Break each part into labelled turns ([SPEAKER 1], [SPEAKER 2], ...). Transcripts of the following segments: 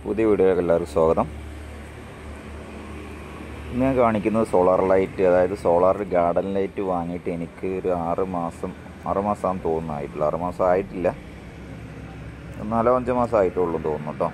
[SPEAKER 1] പുതിയ വീഡിയോയിലേക്ക് എല്ലാവർക്കും സ്വാഗതം ഇന്ന് ഞാൻ കാണിക്കുന്നത് സോളാർ ലൈറ്റ് അതായത് സോളാർ ഗാർഡൻ ലൈറ്റ് വാങ്ങിയിട്ട് എനിക്ക് ഒരു ആറ് മാസം ആറ് മാസമാണെന്ന് തോന്നുന്നായിട്ടില്ല ആറ് മാസം ആയിട്ടില്ല നാലോ അഞ്ചോ മാസം ആയിട്ടുള്ളൂ തോന്നുന്നു കേട്ടോ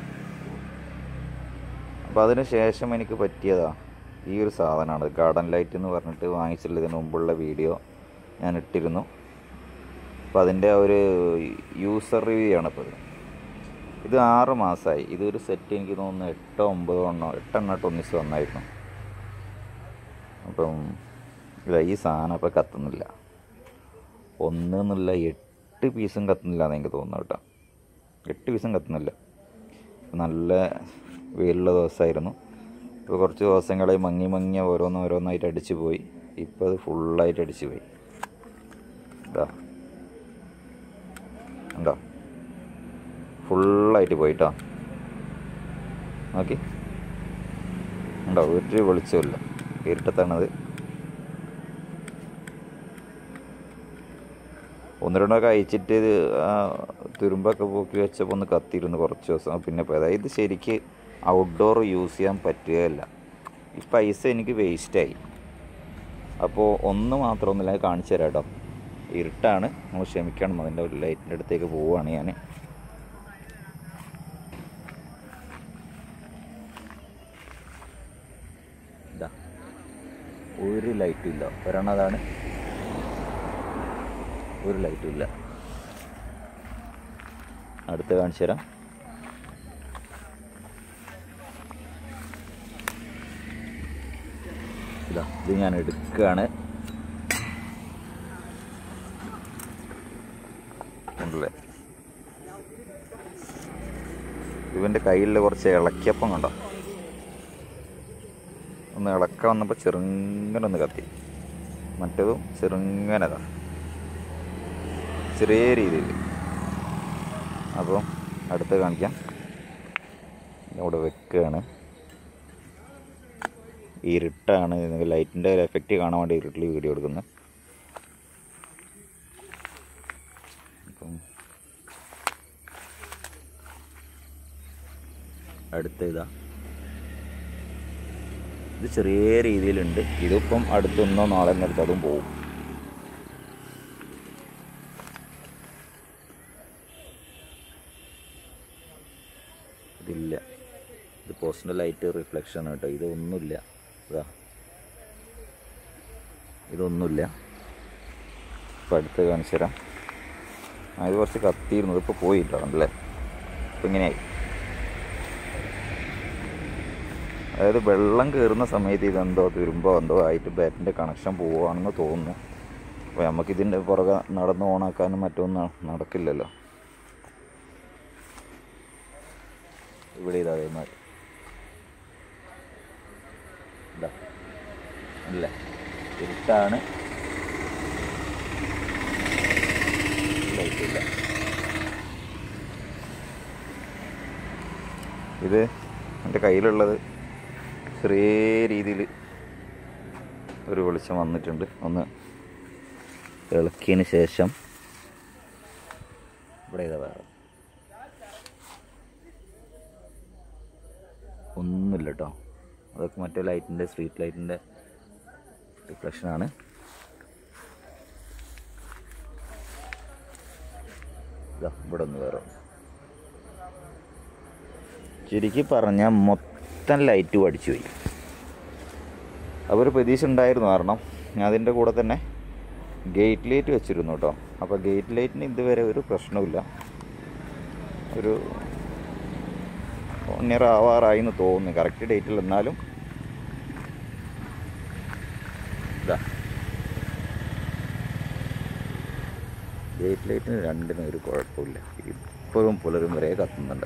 [SPEAKER 1] അപ്പോൾ അതിന് ശേഷം എനിക്ക് പറ്റിയതാ ഈ ഒരു സാധനമാണ് ഗാർഡൻ ലൈറ്റ് എന്ന് പറഞ്ഞിട്ട് വാങ്ങിച്ചിട്ടുള്ളതിന് മുമ്പുള്ള വീഡിയോ ഞാൻ ഇട്ടിരുന്നു അപ്പോൾ അതിൻ്റെ ആ ഒരു യൂസർ റിവ്യൂ ആണ് ഇപ്പോൾ ഇത് ഇത് ആറ് മാസമായി ഇതൊരു സെറ്റ് എനിക്ക് തോന്നുന്നു എട്ടോ ഒമ്പതോ എണ്ണോ എട്ടെണ്ണോ ഒന്നിച്ച് വന്നായിരുന്നു അപ്പം ഇല്ല ഈ സാധനം ഇപ്പോൾ കത്തുന്നില്ല ഒന്ന് എന്നുള്ള എട്ട് പീസും കത്തുന്നില്ല എന്ന് എനിക്ക് തോന്നുന്നു കേട്ടോ എട്ട് പീസും കത്തുന്നില്ല നല്ല വെയിലുള്ള ദിവസമായിരുന്നു ഇപ്പോൾ കുറച്ച് ദിവസങ്ങളായി മങ്ങി മങ്ങിയ ഓരോന്ന് ഓരോന്നായിട്ട് അടിച്ചു പോയി ഇപ്പോൾ അത് ഫുള്ളായിട്ട് അടിച്ചു പോയി ഇതാ ഉണ്ടോ ഫുള്ളായിട്ട് പോയിട്ടോ നോക്കി ഉണ്ടോ ഒരു വെളിച്ചമില്ല ഇരുട്ടത്താണത് ഒന്ന് രണ്ടൊക്കെ അയച്ചിട്ട് ഇത് ആ തുരുമ്പൊക്കെ പോക്കി വെച്ചപ്പോൾ ഒന്ന് കത്തിയിരുന്നു കുറച്ച് ദിവസം പിന്നെ പോയത് ഇത് ശരിക്ക് ഔട്ട്ഡോർ യൂസ് ചെയ്യാൻ പറ്റുകയല്ല ഈ പൈസ എനിക്ക് വേസ്റ്റായി അപ്പോൾ ഒന്ന് മാത്രമൊന്നുമില്ല അത് കാണിച്ചു തരാം കേട്ടോ ഇരുട്ടാണ് നമ്മൾ ക്ഷമിക്കണം അതിൻ്റെ ഒരു ലൈറ്റിൻ്റെ അടുത്തേക്ക് പോവുകയാണ് ഞാൻ ഇതാ ഒരു ലൈറ്റും ഇല്ല ഒരെണ്ണം അതാണ് ഒരു ലൈറ്റും ഇല്ല അടുത്ത് കാണിച്ചു തരാം ഇതാ ഇത് ഞാൻ എടുക്കുകയാണ് ഉണ്ടല്ലേ ഇവൻ്റെ കയ്യിൽ കുറച്ച് ഇളക്കിയപ്പം കണ്ടോ ഒന്ന് ഇളക്ക വന്നപ്പോൾ ചെറുങ്ങനെ ഒന്ന് കത്തി മറ്റേതും ചെറുങ്ങനതാ ചെറിയ രീതിയിൽ അപ്പം അടുത്ത് കാണിക്കാം ഇവിടെ വെക്കുകയാണ് ഇരുട്ടാണ് നിങ്ങൾക്ക് ലൈറ്റിൻ്റെ ഒരു എഫക്റ്റ് കാണാൻ വേണ്ടി ഇരുട്ടിൽ വീഡിയോ എടുക്കുന്നത് അപ്പം അടുത്ത ഇതാ ഇത് ചെറിയ രീതിയിലുണ്ട് ഇതിപ്പം അടുത്തൊന്നോ നാളെ നേരത്തെ അതും പോവും ഇതില്ല ഇത് പോസ്റ്റിൻ്റെ ലൈറ്റ് റിഫ്ലക്ഷൻ കേട്ടോ ഇതൊന്നുമില്ല ഇതാ ഇതൊന്നുമില്ല ഇപ്പം അടുത്ത് കാണിച്ചു തരാം ആ ഇത് കുറച്ച് കത്തിയിരുന്നു ഇതിപ്പോൾ പോയിട്ടോ അല്ലേ ഇപ്പം ഇങ്ങനെയായി അതായത് വെള്ളം കയറുന്ന സമയത്ത് ഇതെന്തോ തുരുമ്പോ എന്തോ ആയിട്ട് ബാറ്റിൻ്റെ കണക്ഷൻ പോവുകയാണെന്ന് തോന്നുന്നു അപ്പോൾ നമുക്കിതിൻ്റെ പുറകെ നടന്ന് ഓണാക്കാനും മറ്റൊന്നും നടക്കില്ലല്ലോ ഇവിടെ ഇതാ അതേമാതിരി ഇതാ ഇല്ല ഇരുട്ടാണ് ലൈറ്റ് ഇല്ല ഇത് എൻ്റെ കയ്യിലുള്ളത് ചെറിയ രീതിയിൽ ഒരു വെളിച്ചം വന്നിട്ടുണ്ട് ഒന്ന് ഇളക്കിയതിന് ശേഷം ഇവിടെ ഇതാ വേറെ ഒന്നുമില്ല കേട്ടോ അതൊക്കെ മറ്റേ ലൈറ്റിൻ്റെ സ്ട്രീറ്റ് ലൈറ്റിൻ്റെ റിഫ്ലക്ഷനാണ് ഇതാ ഇവിടെ ഒന്ന് വേറെ ശരിക്കും പറഞ്ഞാൽ മൊത്തം ലൈറ്റ് അടിച്ചു പോയി അപ്പോൾ ഒരു പ്രതീക്ഷ ഉണ്ടായിരുന്നു കാരണം ഞാൻ അതിൻ്റെ കൂടെ തന്നെ ഗേറ്റ് ലൈറ്റ് വെച്ചിരുന്നു കേട്ടോ അപ്പോൾ ഗേറ്റ് ലൈറ്റിന് ഇതുവരെ ഒരു പ്രശ്നമില്ല ഒരു നിയർ ആവാറായി എന്ന് തോന്നുന്നു കറക്റ്റ് ഡേറ്റിൽ എന്നാലും ഇതാ ഗേറ്റ് ലൈറ്റിന് രണ്ടിനും ഒരു കുഴപ്പമില്ല ഇപ്പോഴും പുലരും വരെ കത്തുന്നുണ്ട്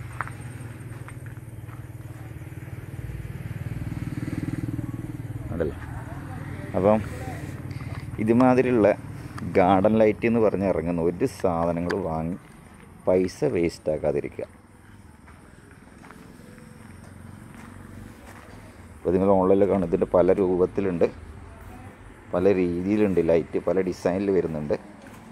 [SPEAKER 1] ഉണ്ടല്ലോ അപ്പം ഇതുമാതിരിയുള്ള ഗാർഡൻ ലൈറ്റ് എന്ന് പറഞ്ഞ് ഇറങ്ങുന്ന ഒരു സാധനങ്ങൾ വാങ്ങി പൈസ വേസ്റ്റ് ആക്കാതിരിക്കുക അപ്പോൾ നിങ്ങൾ ഓൺലൈനിൽ കാണും ഇതിൻ്റെ പല രൂപത്തിലുണ്ട് പല രീതിയിലുണ്ട് ലൈറ്റ് പല ഡിസൈനിൽ വരുന്നുണ്ട്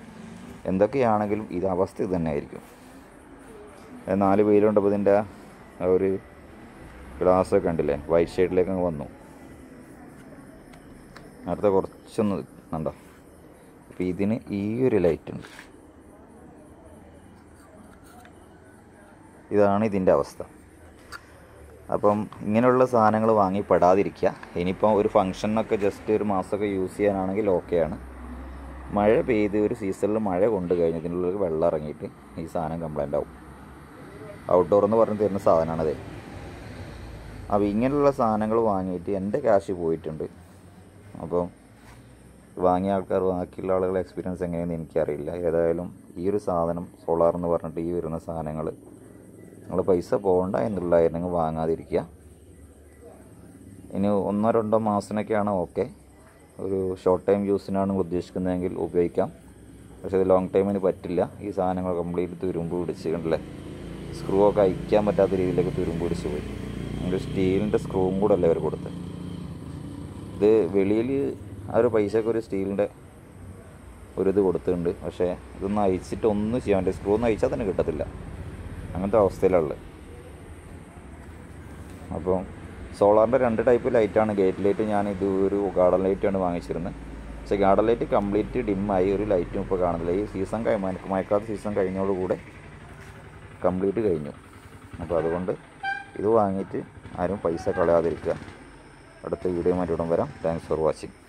[SPEAKER 1] എന്തൊക്കെയാണെങ്കിലും ഇത് അവസ്ഥ ഇത് തന്നെ ആയിരിക്കും നാല് വെയിലുണ്ടപ്പോൾ ഇതിൻ്റെ ആ ഒരു ഗ്ലാസ് ഒക്കെ ഉണ്ടല്ലേ വൈറ്റ് ഷെയ്ഡിലേക്ക് അങ്ങ് വന്നു അടുത്ത കുറച്ചൊന്ന് കണ്ടോ അപ്പോൾ ഇതിന് ഈ ഒരു ലൈറ്റ് ഉണ്ട് ഇതാണ് ഇതിൻ്റെ അവസ്ഥ അപ്പം ഇങ്ങനെയുള്ള സാധനങ്ങൾ വാങ്ങി പെടാതിരിക്കുക ഇനിയിപ്പം ഒരു ഫംഗ്ഷനൊക്കെ ജസ്റ്റ് ഒരു മാസമൊക്കെ യൂസ് ചെയ്യാനാണെങ്കിൽ ഓക്കെയാണ് മഴ പെയ്ത് ഒരു സീസണിൽ മഴ കൊണ്ട് കഴിഞ്ഞതിനുള്ളിൽ വെള്ളം ഇറങ്ങിയിട്ട് ഈ സാധനം കംപ്ലൈൻ്റ് ആവും ഔട്ട്ഡോർ എന്ന് പറഞ്ഞ് തരുന്ന സാധനമാണത് അപ്പോൾ ഇങ്ങനെയുള്ള സാധനങ്ങൾ വാങ്ങിയിട്ട് എൻ്റെ ക്യാഷ് പോയിട്ടുണ്ട് അപ്പം വാങ്ങിയ ആൾക്കാർ ബാക്കിയുള്ള ആളുകളുടെ എക്സ്പീരിയൻസ് എങ്ങനെയെന്ന് എനിക്കറിയില്ല ഏതായാലും ഈ ഒരു സാധനം സോളാർ എന്ന് പറഞ്ഞിട്ട് ഈ വരുന്ന സാധനങ്ങൾ നിങ്ങൾ പൈസ പോകണ്ട എന്നുള്ളതായിരുന്നെങ്കിൽ വാങ്ങാതിരിക്കുക ഇനി ഒന്നോ രണ്ടോ മാസത്തിനൊക്കെയാണ് ഓക്കെ ഒരു ഷോർട്ട് ടൈം യൂസിനാണ് നിങ്ങൾ ഉദ്ദേശിക്കുന്നതെങ്കിൽ ഉപയോഗിക്കാം പക്ഷേ ഇത് ലോങ് ടൈമിന് പറ്റില്ല ഈ സാധനങ്ങൾ കംപ്ലീറ്റ് തുരുമ്പ് പിടിച്ച് കണ്ടില്ലേ സ്ക്രൂ ഒക്കെ അയക്കാൻ പറ്റാത്ത രീതിയിലേക്ക് തുരുമ്പ് പിടിച്ച് പോയി നമുക്ക് സ്റ്റീലിൻ്റെ സ്ക്രൂവും കൂടെ അല്ലേ അവർ കൊടുത്തത് ഇത് വെളിയിൽ ആ ഒരു പൈസക്ക് ഒരു സ്റ്റീലിൻ്റെ ഒരു ഇത് കൊടുത്തിട്ടുണ്ട് പക്ഷേ ഇതൊന്നും അയച്ചിട്ട് ഒന്നും ചെയ്യാൻ പറ്റില്ല സ്ക്രൂ ഒന്നും അയച്ചാൽ തന്നെ കിട്ടത്തില്ല അങ്ങനത്തെ അവസ്ഥയിലുള്ളത് അപ്പം സോളാറിൻ്റെ രണ്ട് ടൈപ്പ് ലൈറ്റാണ് ഗേറ്റ് ലൈറ്റ് ഞാൻ ഇത് ഒരു ഗാർഡൻ ലൈറ്റാണ് വാങ്ങിച്ചിരുന്നത് പക്ഷേ ഗാർഡൻ ലൈറ്റ് കംപ്ലീറ്റ് ഡിമ്മായി ഒരു ലൈറ്റും ഇപ്പോൾ കാണുന്നില്ല ഈ സീസൺ കഴി മയക്കാത്ത സീസൺ കഴിഞ്ഞോടുകൂടെ കംപ്ലീറ്റ് കഴിഞ്ഞു അപ്പോൾ അതുകൊണ്ട് ഇത് വാങ്ങിയിട്ട് ആരും പൈസ കളയാതിരിക്കുക അടുത്ത വീഡിയോ മാറ്റി ഉടൻ വരാം താങ്ക്സ് ഫോർ വാച്ചിങ്